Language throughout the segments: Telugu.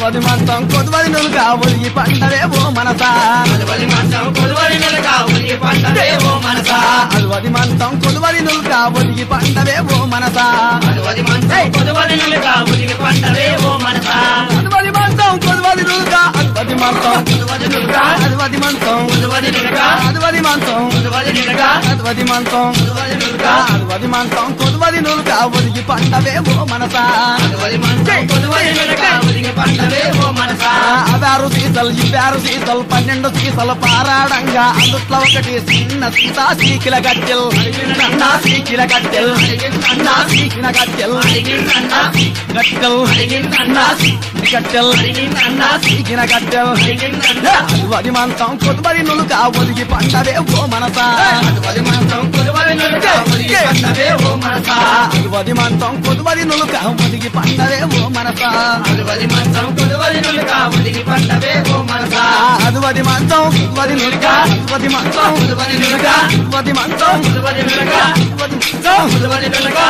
అదువది మంతం కొదువది నులుగా ఒలిగి పండవే ఓ మనసా కొలువలి మంచం కొలువలి నెలగా ఉలిగి పంటవే ఓ మనసా అదువది మంతం కొదువది నులుగా ఒలిగి పండవే ఓ మనసా కొలువలి మంచం కొలువలి నెలగా ఉలిగి పంటవే ఓ మనసా అదువది మంతం కొదువది నులుగా అదువది మంతం కొలువలి నెలగా అదువది మంతం కొలువలి నెలగా అదువది మంతం కొలువలి నెలగా అదువది మంతం కొలువలి నెలగా అదువది మంతం కొదువది నులుగా ఒలిగి పండవే ఓ మనసా కొలువలి మంచం కొలువలి నెలగా ఉలిగి పంటవే ఓ మనసా అదారు సీసలు ఇవ్వారు సీసలు పన్నెండు సీసలు పారాడంగా అందుట్లో ఒకటి చిన్న సీత సీకిల గట్టెల్ నా సీకిల గట్టెల్ నా సీకిన గట్టెల్ అడిగిందన్నా గట్టెల్ అడిగిందన్నా గట్టెల్ అడిగిందన్నా సీకిన గట్టెల్ అడిగిందన్నా అది మంతం కొద్దిమరి నులుగా ఒదిగి పండవే ఓ మనసా కొలువలి మంచం కొలువలి నెలగా ఉలిగి పంటవే ఓ మనసా అది మంతం కొద్దిమరి నులుగా ఒదిగి పండవే ఓ మనసా కొలువలి మంచం కొలువలి నెలగా ఉలిగి పంటవే ఓ మనసా అది వది మంతం వది నులుగా వది మంతం కొలువలి నెలగా వది మంతం కొలువలి నెలగా వది మంతం కొలువలి నెలగా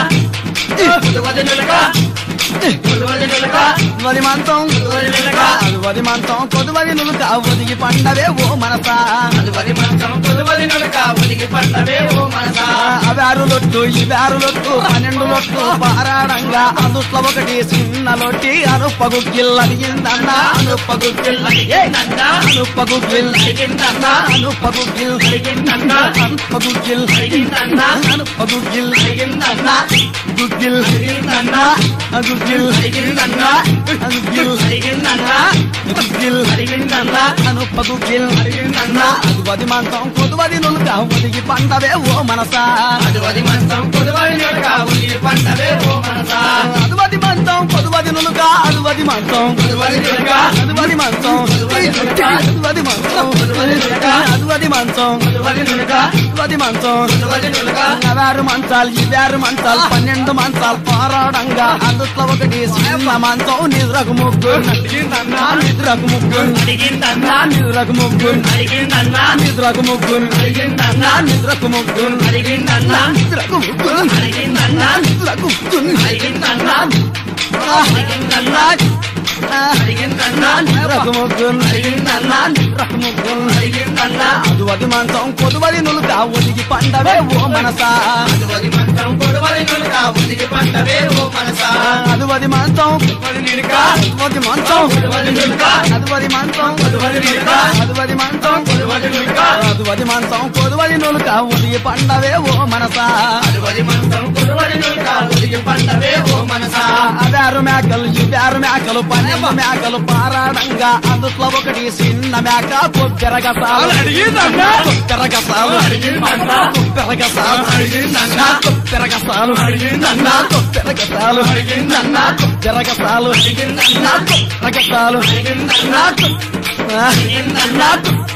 కొలువలి నెలగా కొలువలి నెలగా వది మంతం కొలువలి నెలగా వది మంతం కొద్దిమరి నులుగా ఒదిగి పండవే ఓ మనసా కొలువలి మంచం కొలువలి నెలగా ఉలిగి పంటవే ఓ మనసా అవారు లొట్టు ఇవారు లొట్టు పన్నెండు లొట్టు పారాడంగా అందుట్లో ఒకటి చిన్న లొట్టి అనుపగు గిల్ అడిగిందన్న అనుపగు గిల్ అడిగిందన్నా అనుపగు గిల్ అడిగిందన్నా అనుపగు గిల్ అడిగిందన్నా అనుపగు గిల్ అడిగిందన్నా అనుపగు గిల్ అడిగిందన్నా గుగ్గిల్ అడిగిందన్నా గుగ్గిల్ అడిగిందన్నా గుగ్గిల్ అడిగిందన్నా గుగ్గిల్ అడిగిందన్నా అనుపగు గిల్ అడిగిందన్నా అది వది మంతం కొదువది నులుగా ఒదిగి పండవే ఓ మనసా అదువది మంచం కొలువలి నెలగా ఉలిగి పంటవే ఓ మనసా అదువది మంతం కొదువది నులుగా అదువది మంతం కొలువలి నెలగా అదువది మంచం అదువది మంచం అదువది మంచం కొలువలి నెలగా అదువది మంచం కొలువలి నెలగా అవారు మంచాలు ఇవారు మంచాలు పన్నెండు మంచాలు పోరాడంగా అందుట్లో ఒకటి చిన్న మంచం నిద్రకు ముగ్గురు అడిగిందన్నా నిద్రకు ముగ్గురు అడిగిందన్నా నిద్రకు ముగ్గురు అడిగిందన్నా నిద్రకు ముగ్గురు అడిగిందన్నా నిద్రకు ముగ్గురు అడిగిందన్నా నిద్రకు ముగ్గురు అడిగిందన్నా నిద్రకు ముగ్గురు అడిగిందన్నా అడిగిందన్నా అడిగిందన్నా నిద్రకు ముగ్గురు అడిగిందన్నా నిద్రకు ముగ్గురు అడిగిందన్నా అదువది మంచం కొదువది నులుగా ఒదిగి పండవే ఓ మనసా అదువది మంచం కొలువలి నెలగా ఉలిగి పంటవే ఓ మనసా అదువది మంచం కొలువలి నెలగా అదువది మంచం కొలువలి నెలగా అదువది మంచం కొలువలి నెలగా అదువది మంచం కొలువలి నెలగా అదువది మంచం కొదువది నులుగా ఒదిగి పండవే ఓ మనసా అదువది మంచం కొలువలి నెలగా ఉలిగి పంటవే ఓ మనసా అదారు మేకలు ఇదారు మేకలు పన్నెండు మేకలు పారాడంగా అందుట్లో ఒకటి చిన్న మేక కొబ్బెరగసాలు అడిగిందన్నా కొబ్బెరగసాలు అడిగిందన్నా కొబ్బెరగసాలు అడిగిందన్నా కొబ్బెరగసాలు అడిగిందన్నా కొబ్బెరగసాలు అడిగిందన్నా కొబ్బెరగసాలు అడిగిందన్నా రగసాలు అడిగిందన్నా అడిగిందన్నా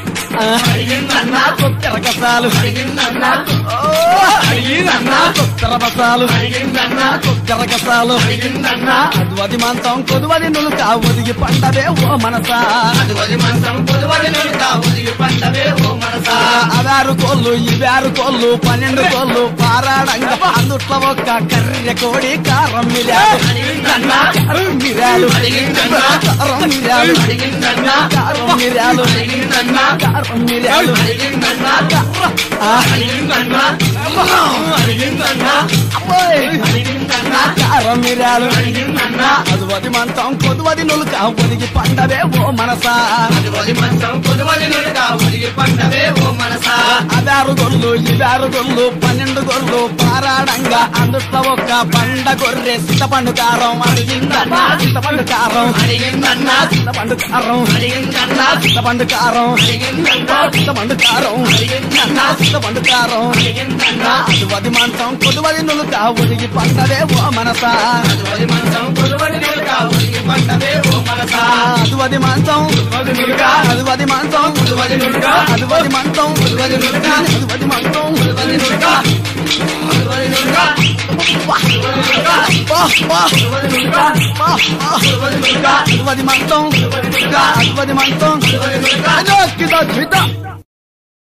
అడిగిందన్నా కొబ్బెరగసాలు అడిగిందన్నా ఓ అడిగిందన్నా కొబ్బెరగసాలు అడిగిందన్నా కొబ్బెరగసాలు అడిగిందన్నా అదువది మంతం కొదువది నులుక ఒదిగి పండవే ఓ మనసా అదువది మంచం కొలువలి నెలగా ఉలిగి పంటవే ఓ మనసా అదారు కోళ్ళు ఇవారు కోళ్ళు పన్నెండు కోళ్ళు పారాడంగా అందుట్లో ఒక్క కర్రె కోడి కారం మిరాలు అడిగిందన్నా కారం మిరాలు అడిగిందన్నా కారం మిరాలు అడిగిందన్నా కారం మిరాలు అడిగిందన్నా కారం మిరాలు అడిగిందన్నా ఆ, అడిగిందన్నా అడిగిందన్నా అబ్బోయ్. అడిగిందన్నా కారం మిరాలు అడిగిందన్నా అదువది మంతం కొదువది నులుక ఒదిగి పండవే ఓ మనసా అదువది మంచం కొలువలి నెలగా ఉలిగి పంటవే ఓ మనసా అదారు గొల్లు ఇదారు గొల్లు పన్నెండు గొల్లు పారాడంగా అందుట్లో ఒక పండ గొర్రె చింతపండు కారం అడిగిందన్నా చింతపండు కారం అడిగిందన్నా చింతపండు కారం అడిగిందన్నా చింతపండు కారం అడిగిందన్నా చింతపండు కారం అడిగిందన్నా చింతపండు కారం అడిగిందన్నా అదువది మంచం కొదువది నులుక ఒదిగి పండవే ఓ మనసా అదువది మంచం కొలువలి నెలగా ఉలిగి పంటవే ఓ మనసా అదువది మంచం కొలువలి నెలగా అదువది మంచం కొలువలి నెలగా అదువది మంచం కొలువలి నెలగా అదువది మంచం కొలువలి నెలగా కొలువలి నెలగా కొలువలి నెలగా వా, వా, కొలువలి నెలగా వా, వా. కొలువలి నెలగా అదువది మంచం కొలువలి నెలగా అదువది మంచం కొలువలి నెలగా అదో కిదో జిదా